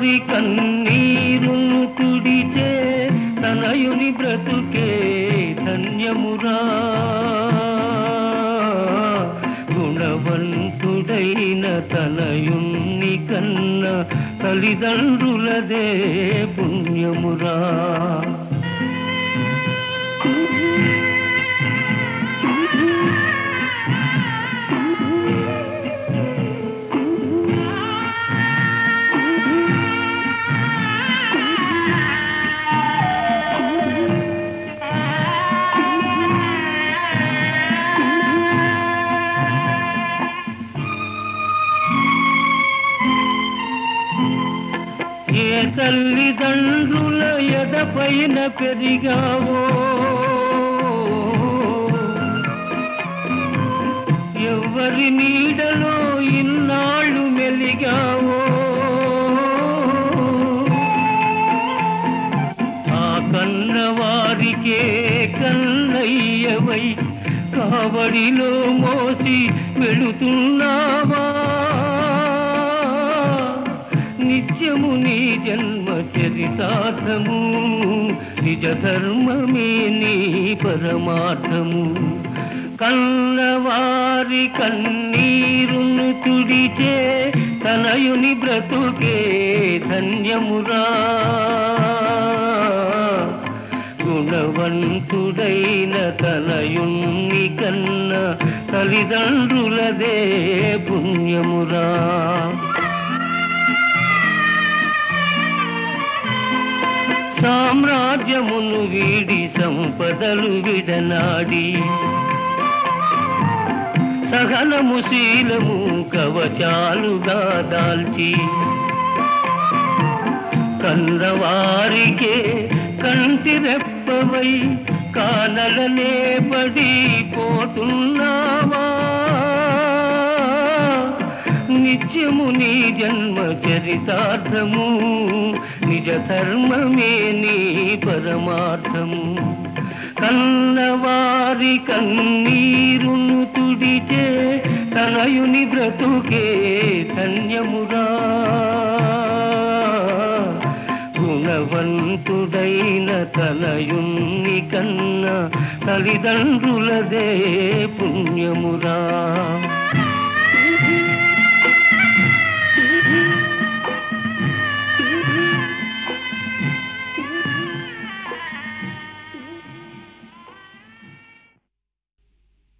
వారి కన్నీరును తుడిచే తనయుని బ్రతుకే ధన్యమురా గుణవంతుడైన తనయుణ్ణి కన్న తల్లిదండ్రులదే పుణ్యమురా ఏ తల్లిదండ్రుల ఎదపైన పెరిగావో ఎవరి నీడలో ఇన్నాళ్ళు మెలిగావో ఆ కన్నవారికే కన్నయ్యవై కావడిలో మోసి వెళుతున్నావా నిత్యము నీ జన్మ చరితార్థము నిజ ధర్మమే నీ పరమార్థము కన్నవారి కన్నీరును తుడిచే తనయుని బ్రతుకే ధన్యమురా గుణవంతుడైన తనయుణ్ణి కన్న తల్లిదండ్రులదే పుణ్యమురా సామ్రాజ్యమును వీడి సంపదలు విడనాడి సహనము శీలము కవచాలుగా దాల్చి కన్నవారికే కంటి రెప్పవై కానలనే పడి పోతున్నావా నిత్యము నీ జన్మ చరితార్థము నిజ ధర్మమే నీ పరమార్థము కన్నవారి కన్నీరును తుడిచే తనయుని బ్రతుకే ధన్యమురా గుణవంతుడైన తనయుణ్ణి కన్న తల్లిదండ్రులదే పుణ్యమురా